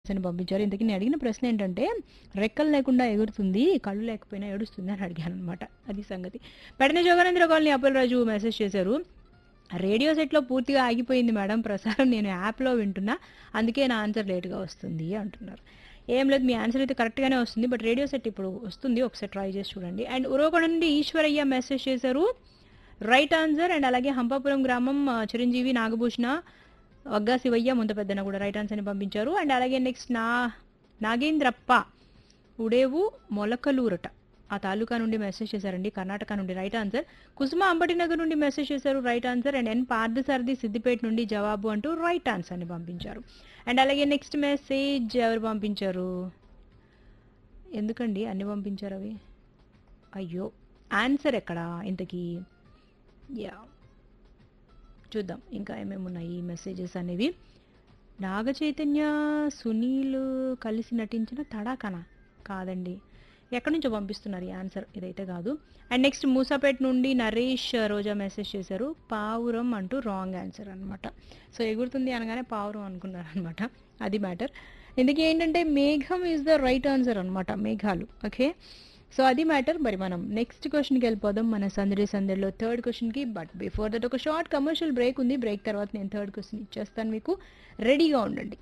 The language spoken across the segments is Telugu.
అని పంపించారు ఇంతకీ నేను అడిగిన ప్రశ్న ఏంటంటే రెక్కలు లేకుండా ఎగురుతుంది కళ్ళు లేకపోయినా ఏడుస్తుంది అని అడిగాను అనమాట అది సంగతి పెడన జోగానంద్ర కాలనీ అప్పలరాజు మెసేజ్ చేశారు రేడియో సెట్లో పూర్తిగా ఆగిపోయింది మేడం ప్రసారం నేను యాప్లో వింటున్నా అందుకే నా ఆన్సర్ లేట్గా వస్తుంది అంటున్నారు ఏం లేదు మీ ఆన్సర్ అయితే కరెక్ట్గానే వస్తుంది బట్ రేడియో సెట్ ఇప్పుడు వస్తుంది ఒకసారి ట్రై చేసి చూడండి అండ్ ఉరవకొండ నుండి ఈశ్వరయ్య మెసేజ్ చేశారు రైట్ ఆన్సర్ అండ్ అలాగే హంపాపురం గ్రామం ఆ, చిరంజీవి నాగభూషణ వగ్గా శివయ్య ముంత పెద్దన కూడా రైట్ ఆన్సర్ని పంపించారు అండ్ అలాగే నెక్స్ట్ నా నాగేంద్రప్ప ఉడేవు మొలకలూరట ఆ తాలూకా నుండి మెసేజ్ చేశారండి కర్ణాటక నుండి రైట్ ఆన్సర్ కుసుమ అంబటినగర్ నుండి మెసేజ్ చేశారు right answer and N Parthasarathy Siddipet నుండి జవాబు అంటూ రైట్ ఆన్సర్ని పంపించారు అండ్ అలాగే నెక్స్ట్ మెసేజ్ ఎవరు పంపించారు ఎందుకండి అన్ని పంపించారు అవి అయ్యో ఆన్సర్ ఎక్కడా ఇంతకీ యా చూద్దాం ఇంకా ఏమేమి ఉన్నాయి ఈ మెసేజెస్ అనేవి నాగ చైతన్య సునీల్ కలిసి నటించిన తడాకనా కాదండి ఎక్కడి నుంచో పంపిస్తున్నారు ఈ ఆన్సర్ ఇదైతే కాదు అండ్ నెక్స్ట్ మూసాపేట్ నుండి నరేష్ రోజా మెసేజ్ చేశారు పావురం అంటూ రాంగ్ ఆన్సర్ అనమాట సో ఎగురుతుంది అనగానే పావురం అనుకున్నారు అనమాట అది మ్యాటర్ ఇందుకే ఏంటంటే మేఘం ఈజ్ ద రైట్ ఆన్సర్ అనమాట మేఘాలు ఓకే సో అది మ్యాటర్ మరి మనం నెక్స్ట్ క్వశ్చన్కి వెళ్ళిపోదాం మన సందడి సందడిలో థర్డ్ క్వశ్చన్కి బట్ బిఫోర్ దట్ ఒక షార్ట్ కమర్షియల్ బ్రేక్ ఉంది బ్రేక్ తర్వాత నేను థర్డ్ క్వశ్చన్ ఇచ్చేస్తాను మీకు రెడీగా ఉండండి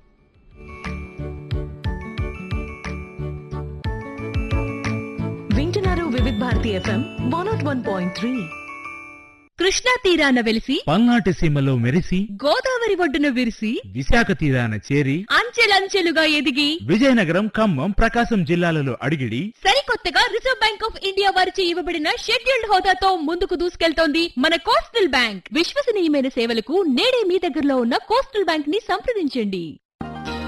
వింటున్నారు Vividh Bharati FM one nought one point three Krishna తీరాన వెలిసి పల్నాటి సీమలో మెరిసి గోదావరి ఒడ్డున విరిసి విశాఖ తీరాన చేరి అంచెలంచెలుగా ఎదిగి విజయనగరం ఖమ్మం ప్రకాశం జిల్లాలలో అడిగిడి సరికొత్తగా రిజర్వ్ బ్యాంక్ ఆఫ్ ఇండియా వారిచే ఇవ్వబడిన షెడ్యూల్డ్ హోదాతో ముందుకు దూసుకెళ్తోంది మన కోస్టల్ బ్యాంక్ విశ్వసనీయమైన సేవలకు నేడే మీ దగ్గరలో ఉన్న కోస్టల్ బ్యాంక్ ని సంప్రదించండి